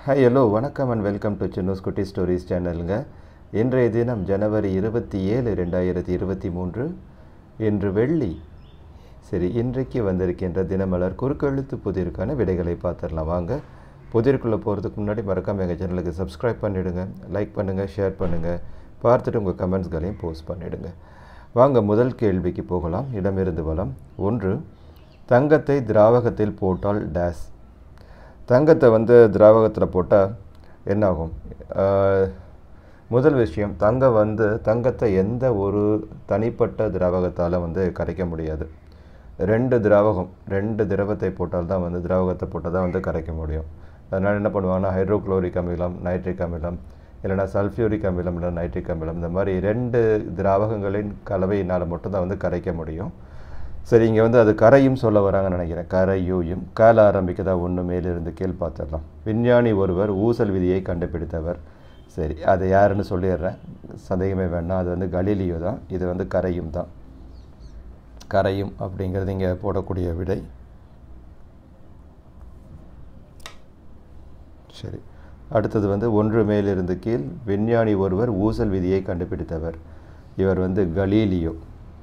hi hello வணக்கம் and welcome to Chinnu's Kutti stories சேனலுங்க இன்றைய தினம் ஜனவரி இருபத்தி ஏழு ரெண்டாயிரத்தி இருபத்தி மூன்று இன்று வெள்ளி சரி இன்றைக்கு வந்திருக்கின்ற தினமலர் குறுக்கெழுத்து புதிருக்கான விடைகளை பார்த்துடலாம் வாங்க புதிருக்குள்ளே போகிறதுக்கு முன்னாடி மறக்காம எங்கள் சேனலுக்கு சப்ஸ்கிரைப் பண்ணிவிடுங்க லைக் பண்ணுங்கள் ஷேர் பண்ணுங்கள் பார்த்துட்டு உங்கள் கமெண்ட்ஸ்களையும் போஸ்ட் பண்ணிவிடுங்க வாங்க முதல் கேள்விக்கு போகலாம் இடமிருந்து வளம் ஒன்று தங்கத்தை திராவகத்தில் போட்டால் டேஸ் தங்கத்தை வந்து திராவகத்தில் போட்டால் என்னாகும் ஆஹ், முதல் விஷயம் தங்கம் வந்து தங்கத்தை எந்த ஒரு தனிப்பட்ட திராவகத்தால் வந்து கரைக்க முடியாது ரெண்டு திராவகம் ரெண்டு திரவத்தை போட்டால் தான் வந்து திராவகத்தை போட்டால் தான் வந்து கரைக்க முடியும் அதனால் என்ன பண்ணுவாங்கன்னா ஹைட்ரோக்ளோரிக் அமிலம் நைட்ரிக் அமிலம் இல்லைனா சல்ஃபியூரிக் அமிலம் இல்லை நைட்ரிக் அமிலம் இந்த மாதிரி ரெண்டு திராவகங்களின் கலவையினால் மட்டும்தான் வந்து கரைக்க முடியும் சரி இங்கே வந்து அது கரையும் சொல்ல வராங்கன்னு நினைக்கிறேன் கரையூயும் கால ஆரம்பிக்கதா ஒன்று மேலிருந்து கீழ் பார்த்துடலாம் விஞ்ஞானி ஒருவர் ஊசல் விதியை கண்டுபிடித்தவர் சரி அதை யாருன்னு சொல்லிடுறேன் சந்தேகமே வேண்டாம் அது வந்து கலீலியோ தான் இது வந்து கரையும் தான் கரையும் அப்படிங்கிறது இங்கே போடக்கூடிய விடை சரி அடுத்தது வந்து ஒன்று மேலிருந்து கீழ் விஞ்ஞானி ஒருவர் ஊசல் விதியை கண்டுபிடித்தவர் இவர் வந்து கலீலியோ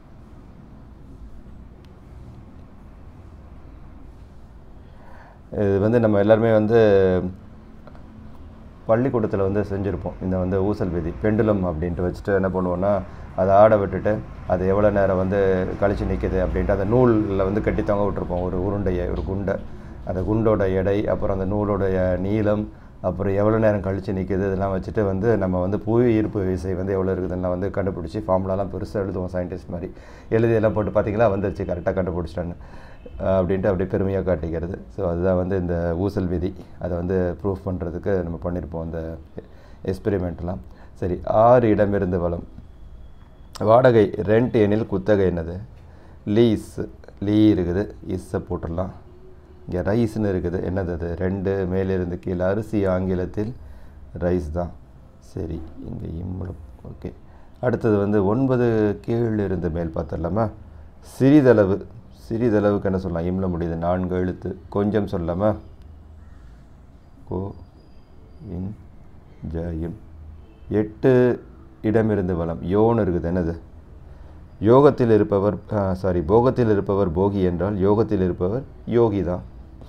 இது வந்து நம்ம எல்லாருமே வந்து பள்ளிக்கூடத்தில் வந்து செஞ்சுருப்போம் இந்த வந்து ஊசல் விதி பெண்டுலம் அப்படின்ட்டு வச்சுட்டு என்ன பண்ணுவோன்னா அதை ஆட விட்டுட்டு அது எவ்வளோ நேரம் வந்து கழிச்சு நிற்கிது அப்படின்ட்டு அந்த நூலில் வந்து கட்டி தொங்க விட்டுருப்போம் ஒரு உருண்டையை ஒரு குண்டை அந்த குண்டோட எடை அப்புறம் அந்த நூலோடைய நீளம் அப்புறம் எவ்வளோ நேரம் கழிச்சு நிற்கிது இதெல்லாம் வச்சுட்டு வந்து நம்ம வந்து புவி ஈர்ப்பு விசை வந்து எவ்வளோ இருக்குதுலாம் வந்து கண்டுபிடிச்சி ஃபார்முலாலாம் பெருசாக எழுதுவோம் சயின்டிஸ்ட் மாதிரி எழுதி எல்லாம் போட்டு பார்த்தீங்களா வந்துருச்சு கரெக்டாக கண்டுபிடிச்சிட்டேன்னு அஹ் அப்படின்ட்டு அப்படியே பெருமையாக காட்டிக்கிறது ஸோ அதுதான் வந்து இந்த ஊசல் விதி அதை வந்து ப்ரூஃப் பண்ணுறதுக்கு நம்ம பண்ணியிருப்போம் அந்த எக்ஸ்பெரிமெண்ட்லாம் சரி ஆறு இடமிருந்து வளம் வாடகை ரெண்ட் எனில் குத்தகை என்னது லீஸ் லீ இருக்குது இஸ்ஸை போட்டுடலாம் இங்கே ரைஸ்னு இருக்குது என்னது அது ரெண்டு மேலிருந்து கீழே அரிசி ஆங்கிலத்தில் ரைஸ் தான் சரி இங்கே இம்மளம் ஓகே அடுத்தது வந்து ஒன்பது கீழ் இருந்து மேல் பார்த்துடலாமா சிறிதளவு சிறிதளவுக்கு என்ன சொல்லலாம் இம்ல முடியுது நான்கு எழுத்து கொஞ்சம் சொல்லலாமா கோ இன் ஜயம் எட்டு இடமிருந்து வளம் யோன்னு இருக்குது என்னது யோகத்தில் இருப்பவர் சாரி போகத்தில் இருப்பவர் போகி என்றால் யோகத்தில் இருப்பவர் யோகி தான்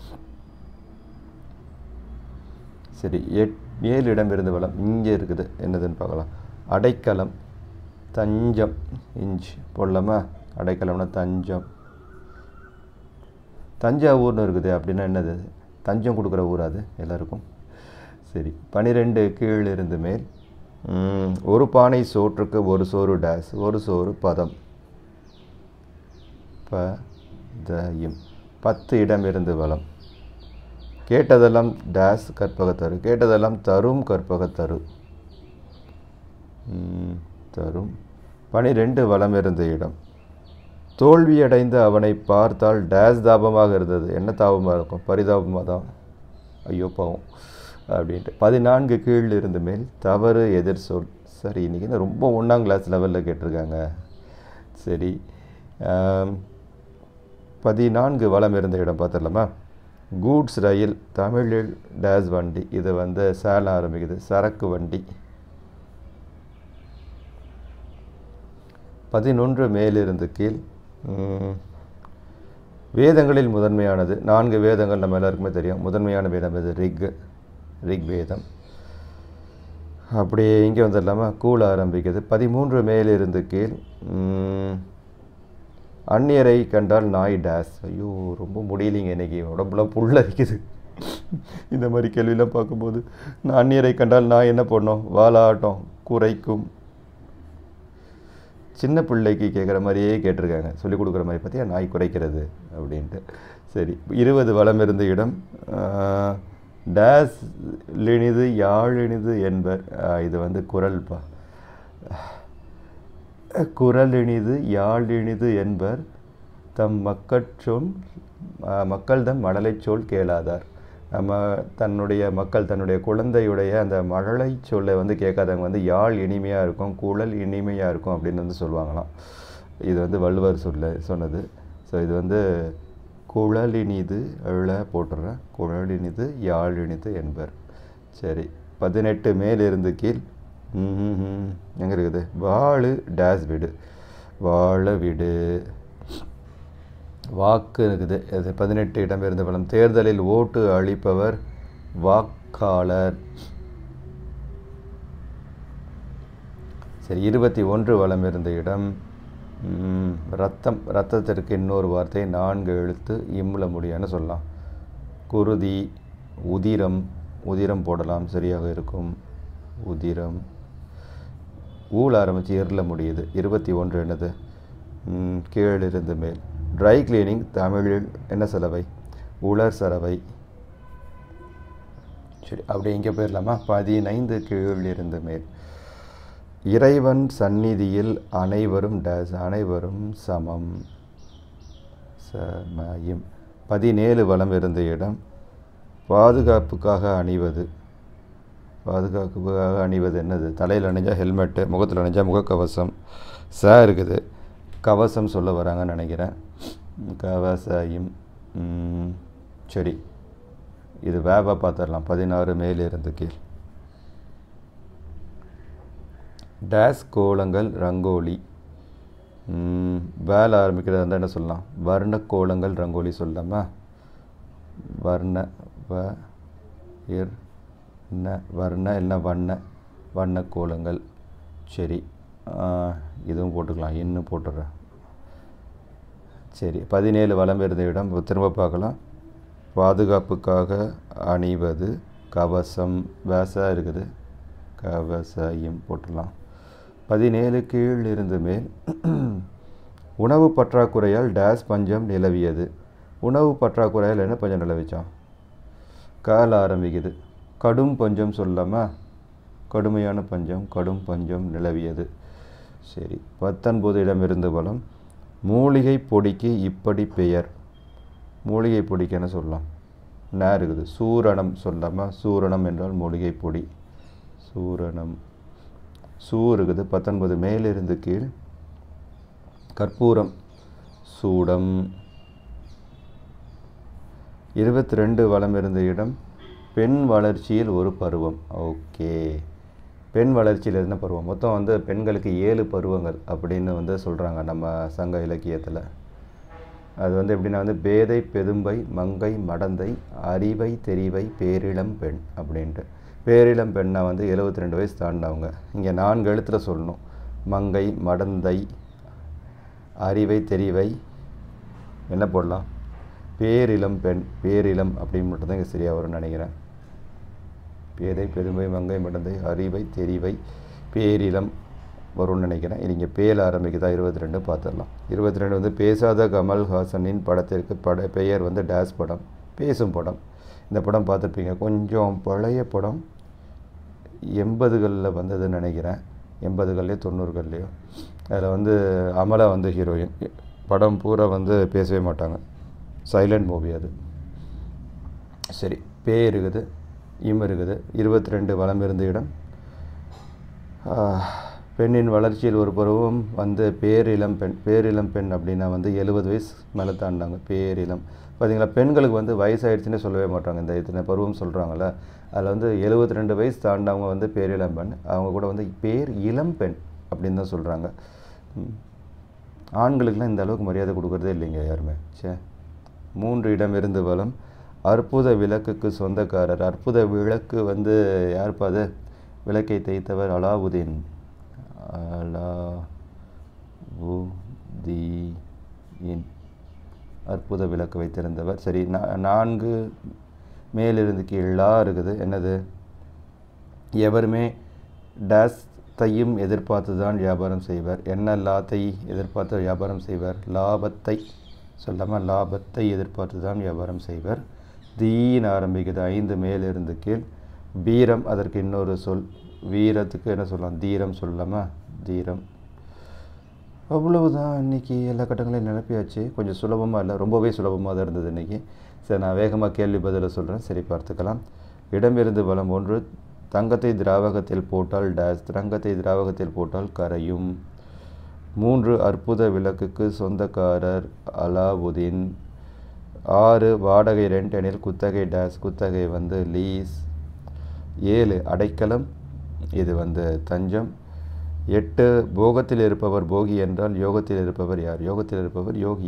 சரி எட் ஏழு இடமிருந்து வளம் இங்கே இருக்குது என்னதுன்னு பார்க்கலாம் அடைக்கலம் தஞ்சம் இஞ்ச் போடலாமா அடைக்கலம்னா தஞ்சம் தஞ்சாவூர்னு இருக்குது அப்படின்னா என்னது தஞ்சம் கொடுக்குற ஊர் அது எல்லாருக்கும் சரி பனிரெண்டு கீழ் இருந்து மேல் ம், ஒரு பானை சோற்றுக்கு ஒரு சோறு டேஸ் ஒரு சோறு பதம் ப தயும் பத்து இடம் இருந்து வளம் கேட்டதெல்லாம் டேஸ் கற்பகத்தரு கேட்டதெல்லாம் தரும் கற்பகத்தரு ம், தரும் பனிரெண்டு வளம் இருந்த இடம் தோல்வியடைந்த அவனை பார்த்தால் டேஸ் தாபமாக இருந்தது என்ன தாபமாக இருக்கும் பரிதாபமாக தான் ஐயோ பாவம் அப்படின்ட்டு பதினான்கு கீழ் இருந்து மேல் தவறு எதிர் சொல் சரி இன்றைக்கி என்ன ரொம்ப ஒன்றாம் கிளாஸ் லெவலில் கேட்டிருக்காங்க சரி ஆம், பதினான்கு வளம் இருந்த இடம் பார்த்துடலாமா கூட்ஸ் ரயில் தமிழில் டேஸ் வண்டி இது வந்து சேலம் ஆரம்பிக்குது சரக்கு வண்டி பதினொன்று மேலிருந்து கீழ் ம், வேதங்களில் முதன்மையானது நான்கு வேதங்கள் நம்ம எல்லாருக்குமே தெரியும் முதன்மையான வேதம் இது ரிக் ரிக் வேதம் அப்படியே இங்கே வந்துடலாமா கூழ ஆரம்பிக்குது பதிமூன்று மேலிருந்து கீழ் ம், அந்நியரை கண்டால் நாய் டேஸ் ஐயோ ரொம்ப முடியலைங்க இன்னைக்கு உடம்புலாம் புல்லரிக்குது இந்த மாதிரி கேள்வியெல்லாம் பார்க்கும்போது நான் அந்நியரை கண்டால் நான் என்ன பண்ணோம் வாலாட்டம் குறைக்கும் சின்ன பிள்ளைக்கு கேட்குற மாதிரியே கேட்டிருக்காங்க சொல்லிக் கொடுக்குற மாதிரி பார்த்தியா நாய் குறைக்கிறது அப்படின்ட்டு சரி இருபது வளம் இருந்த இடம் ஆஹ், டேஸ் இனிது யாழினிது என்பர் ஆஹ், இது வந்து குரல்பா குரல் இனிது யாழ் இனிது என்பர் தம் மக்கட்சொல் ஆஹ், மக்கள் தம் மழலைச் சொல் கேளாதார் நம்ம தன்னுடைய மக்கள் தன்னுடைய குழந்தையுடைய அந்த மழலை சொல்லை வந்து கேட்காதவங்க வந்து யாழ் இனிமையாக இருக்கும் குழல் இனிமையாக இருக்கும் அப்படின்னு வந்து சொல்லுவாங்களாம் இது வந்து வள்ளுவர் சொல்ல சொன்னது ஸோ இது வந்து குழலினிது எழ போட்டுடுறேன் குழலினிது யாழினிது என்பர் சரி பதினெட்டு மேலிருந்து கீழ் எங்கே இருக்குது வாழு டேஸ் விடு வாழ விடு வாக்கு இருக்குது அது பதினெட்டு இடமிருந்து பலம் தேர்தலில் ஓட்டு அளிப்பவர் வாக்காளர் சரி இருபத்தி ஒன்று வளம் இருந்த இடம் ம், ரத்தம் ரத்தத்திற்கு இன்னொரு வார்த்தை நான்கு எழுத்து இம்முல முடியான்னு சொல்லலாம் குருதி உதிரம் உதிரம் போடலாம் சரியாக இருக்கும் உதிரம் ஊழ ஆரம்பித்து எரில முடியுது இருபத்தி ஒன்று என்னது ம், கீழிருந்து மேல் ட்ரை கிளீனிங் தமிழில் என்ன செலவை உலர் செலவை சரி அப்படியே இங்கே போயிடலாமா பதினைந்து கீழ் இருந்து மேல் இறைவன் சந்நிதியில் அனைவரும் டேஸ் அனைவரும் சமம் சமயம் பதினேழு வலம் இருந்த இடம் பாதுகாப்புக்காக அணிவது பாதுகாப்புக்காக அணிவது என்னது தலையில் அணிஞ்சால் ஹெல்மெட்டு முகத்தில் அணிஞ்சால் முகக்கவசம் ச இருக்குது கவசம் சொல்ல வராங்கன்னு நினைக்கிறேன் கவசம் ம், சரி இது வேபா பார்த்துடலாம் பதினாறு மேலிருந்து கீழ் டேஸ் கோலங்கள் ரங்கோலி ம், வேலை ஆரம்பிக்கிறதா இருந்தால் என்ன சொல்லலாம் வர்ண கோலங்கள் ரங்கோலி சொல்லலாமா வர்ண வ இர் ந வர்ண இல்லைன்னா வண்ண வண்ண கோலங்கள் சரி ஆ, இதுவும் போட்டுக்கலாம் இன்னும் போட்டுடுறேன் சரி பதினேழு வலம் இருந்த இடம் இப்ப திரும்ப பார்க்கலாம் பாதுகாப்புக்காக அணிவது கவசம் வேசா இருக்குது கவசம் போட்டுடலாம் பதினேழு கீழ் இருந்து மேல் உணவு பற்றாக்குறையால் டேஸ் பஞ்சம் நிலவியது உணவு பற்றாக்குறையால் என்ன பஞ்சம் நிலவிச்சான் கால ஆரம்பிக்குது கடும் பஞ்சம் சொல்லாமா கடுமையான பஞ்சம் கடும் பஞ்சம் நிலவியது சரி பத்தொன்பது இடமிருந்து பலம் மூலிகை பொடிக்கு இப்படி பெயர் மூலிகை பொடிக்கு என்ன சொல்லலாம் நே இருக்குது சூரணம் சொல்லாமா சூரணம் என்றால் மூலிகை பொடி சூரணம் சூ இருக்குது பத்தொன்பது மேலிருந்து கீழ் கற்பூரம் சூடம் இருபத்தி ரெண்டு வலம் இருந்த இடம் பெண் வளர்ச்சியில் ஒரு பருவம் ஓகே பெண் வளர்ச்சியில் என்ன பருவம் மொத்தம் வந்து பெண்களுக்கு ஏழு பருவங்கள் அப்படின்னு வந்து சொல்கிறாங்க நம்ம சங்க இலக்கியத்தில் அது வந்து எப்படின்னா வந்து பேதை பெதும்பை மங்கை மடந்தை அறிவை தெரிவை பேரிளம் பெண் அப்படின்ட்டு பேரிளம் பெண்ணை வந்து எழுபத்தி ரெண்டு வயசு தாண்டினவங்க இங்கே நான்கு எழுத்தில் சொல்லணும் மங்கை மடந்தை அறிவை தெரிவை என்ன போடலாம் பேரிளம் பெண் பேரிளம் அப்படின்னு மட்டும் தான் இங்கே சரியாக வரும்னு நினைக்கிறேன் பேதை பெருமை மங்கை மடந்தை அறிவை தெரிவை பேரிளம் வரும்னு நினைக்கிறேன் இது இங்கே பேல ஆரம்பிக்குதா இருபத்தி ரெண்டு பார்த்துடலாம் இருபத்தி ரெண்டு வந்து பேசாத கமல்ஹாசனின் படத்திற்கு பட பெயர் வந்து டேஸ் படம் பேசும் படம் இந்த படம் பார்த்துருப்பீங்க கொஞ்சம் பழைய படம் எண்பதுகளில் வந்ததுன்னு நினைக்கிறேன் எண்பதுகள்லையோ தொண்ணூறுகள்லையோ அதில் வந்து அமலா வந்து ஹீரோயின் படம் பூரா வந்து பேசவே மாட்டாங்க சைலண்ட் மூவி அது சரி பே இருக்குது இம் இருக்குது இருபத்தி ரெண்டு வலம் இருந்த இடம் ஆஹ், பெண்ணின் வளர்ச்சியில் ஒரு பருவம் வந்து பேரிளம் பெண் பேரிளம் பெண் அப்படின்னா வந்து எழுபது வயசு மேலே தாண்டாங்க பேரிளம் பார்த்தீங்களா பெண்களுக்கு வந்து வயசாயிடுச்சுன்னே சொல்லவே மாட்டாங்க இந்த இத்தனை பருவம் சொல்கிறாங்கல்ல அதில் வந்து எழுபத்தி ரெண்டு வயசு தாண்டவங்க வந்து பேரிளம் பெண் அவங்க கூட வந்து பேர் இளம் பெண் அப்படின்னு தான் சொல்கிறாங்க ஆண்களுக்கெல்லாம் இந்த அளவுக்கு மரியாதை கொடுக்குறதே இல்லைங்க யாருமே சே மூன்று இடம் இருந்து வலம் அற்புத விளக்குக்கு சொந்தக்காரர் அற்புத விளக்கு வந்து யாருப்பா அது விளக்கை தேய்த்தவர் அலாவுதீன் அலாவுதீன் அற்புத விளக்கு வைத்திருந்தவர் சரி நா- நான்கு மேலிருந்து கீழா இருக்குது என்னது எவருமே டேஸ்தையும் எதிர்பார்த்து தான் வியாபாரம் செய்வர் என்ன லாத்தை எதிர்பார்த்து வியாபாரம் செய்வர் லாபத்தை சொல்லாமல் லாபத்தை எதிர்பார்த்து தான் வியாபாரம் செய்வர் தீன் ஆரம்பிக்குது ஐந்து மேலிருந்து கீழ் வீரம் அதற்கு இன்னொரு சொல் வீரத்துக்கு என்ன சொல்லலாம் தீரம் சொல்லலாமா தீரம் அவ்வளவுதான் இன்னைக்கு எல்லா கட்டங்களையும் நிரப்பியாச்சு கொஞ்சம் சுலபமாக இல்லை ரொம்பவே சுலபமாக தான் இருந்தது இன்னைக்கு சரி நான் வேகமாக கேள்வி பதிலை சொல்கிறேன் சரி பார்த்துக்கலாம் இடமிருந்து வலம் ஒன்று தங்கத்தை திராவகத்தில் போட்டால் டேஸ் தங்கத்தை திராவகத்தில் போட்டால் கரையும் மூன்று அற்புத விளக்குக்கு சொந்தக்காரர் அலாவுதீன் ஆறு வாடகை ரெண்ட் எனில் குத்தகை டேஸ் குத்தகை வந்து லீஸ் ஏழு அடைக்கலம் இது வந்து தஞ்சம் எட்டு போகத்தில் இருப்பவர் போகி என்றால் யோகத்தில் இருப்பவர் யார் யோகத்தில் இருப்பவர் யோகி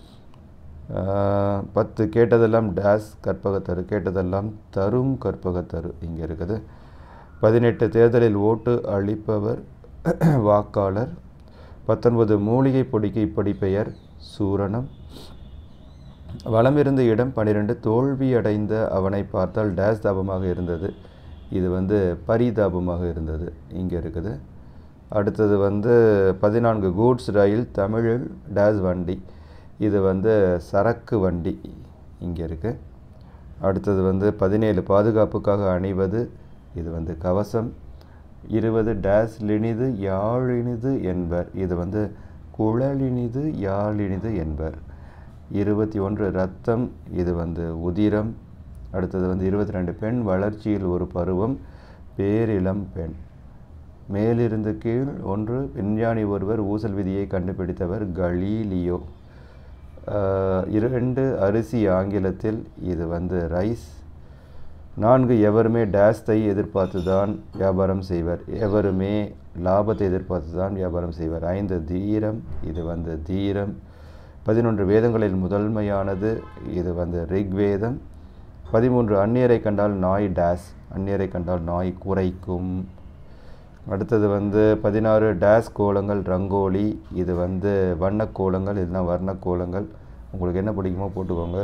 ஆஹ், பத்து கேட்டதெல்லாம் டேஸ் கற்பகத்தரு கேட்டதெல்லாம் தரும் கற்பகத்தரு இங்கே இருக்குது பதினெட்டு தேர்தலில் ஓட்டு அளிப்பவர் வாக்காளர் பத்தொன்பது மூலிகை பொடிக்கு இப்படி பெயர் சூரணம் வலமிருந்த இடம் பன்னிரெண்டு தோல்வியடைந்த அவனை பார்த்தால் டேஸ் தாபமாக இருந்தது இது வந்து பரிதாபமாக இருந்தது இங்கே இருக்குது அடுத்தது வந்து பதினான்கு கூட்ஸ் ரயில் தமிழில் டேஸ் வண்டி இது வந்து சரக்கு வண்டி இங்கே இருக்குது அடுத்தது வந்து பதினேழு பாதுகாப்புக்காக அணிவது இது வந்து கவசம் இருபது டேஸ் லினிது யாழினிது என்பர் இது வந்து குழலினிது யாழினிது என்பர் இருபத்தி ஒன்று ரத்தம் இது வந்து உதிரம் அடுத்தது வந்து இருபத்தி ரெண்டு பெண் வளர்ச்சியில் ஒரு பருவம் பேரிளம் பெண் மேலிருந்து கீழ் ஒன்று விஞ்ஞானி ஒருவர் ஊசல் விதியை கண்டுபிடித்தவர் கலீலியோ ஆஹ் இரண்டு அரிசி ஆங்கிலத்தில் இது வந்து ரைஸ் நான்கு எவருமே டேஸ்தை எதிர்பார்த்து தான் வியாபாரம் செய்வர் எவருமே லாபத்தை எதிர்பார்த்து தான் வியாபாரம் செய்வர் ஐந்து தீரம் இது வந்து தீரம் பதினொன்று வேதங்களில் முதன்மையானது இது வந்து ரிக்வேதம் பதிமூன்று அந்நியரை கண்டால் நாய் டேஸ் அந்நியரை கண்டால் நாய் குறைக்கும் அடுத்தது வந்து பதினாறு டேஸ் கோலங்கள் ரங்கோலி இது வந்து வண்ணக் கோலங்கள் இதெல்லாம் வர்ணக் கோலங்கள் உங்களுக்கு என்ன பிடிக்குமோ போட்டுக்கோங்க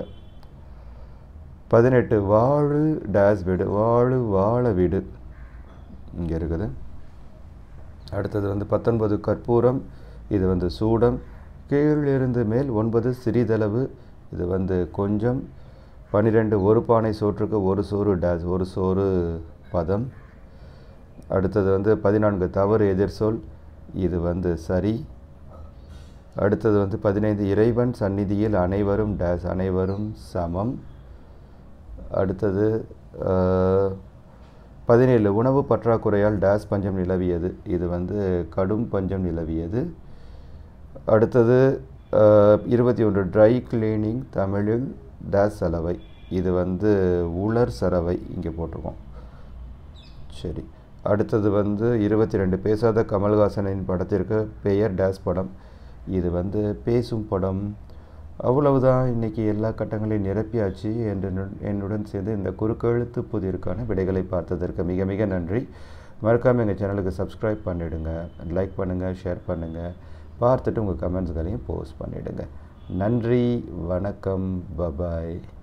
பதினெட்டு வாழு டேஸ் வீடு வாழு வாழ வீடு இங்கே இருக்குது அடுத்தது வந்து பத்தொன்பது கற்பூரம் இது வந்து சூடம் கீழிருந்து மேல் ஒன்பது சிறிதளவு இது வந்து கொஞ்சம் பன்னிரெண்டு ஒரு பானை சோற்றுக்கு ஒரு சோறு டேஸ் ஒரு சோறு பதம் அடுத்தது வந்து பதினான்கு தவறு எதிர்சொல் இது வந்து சரி அடுத்தது வந்து பதினைந்து இறைவன் சந்நிதியில் அனைவரும் டேஸ் அனைவரும் சமம் அடுத்தது ஆஹ், பதினேழு உணவு பற்றாக்குறையால் டேஸ் பஞ்சம் நிலவியது இது வந்து கடும் பஞ்சம் நிலவியது அடுத்தது ஆஹ், இருபத்தி ஒன்று ட்ரை கிளீனிங் தமிழில் டேஸ் சலவை இது வந்து உலர் சரவை இங்கே போட்டிருக்கோம் சரி அடுத்தது வந்து இருபத்தி ரெண்டு பேசாத கமல்ஹாசனின் படத்திற்கு பெயர் டேஸ் படம் இது வந்து பேசும் படம் அவ்வளவுதான் இன்றைக்கி எல்லா கட்டங்களையும் நிரப்பியாச்சு என்று நு- என்னுடன் சேர்ந்து இந்த குறுக்கெழுத்து புதிருக்கான விடைகளை பார்த்ததற்கு மிக மிக நன்றி மறக்காமல் எங்கள் சேனலுக்கு சப்ஸ்கிரைப் பண்ணிவிடுங்க லைக் பண்ணுங்கள் ஷேர் பண்ணுங்கள் பார்த்துட்டு உங்கள் கமெண்ட்ஸ்களையும் போஸ்ட் பண்ணிவிடுங்க நன்றி வணக்கம் பபாய்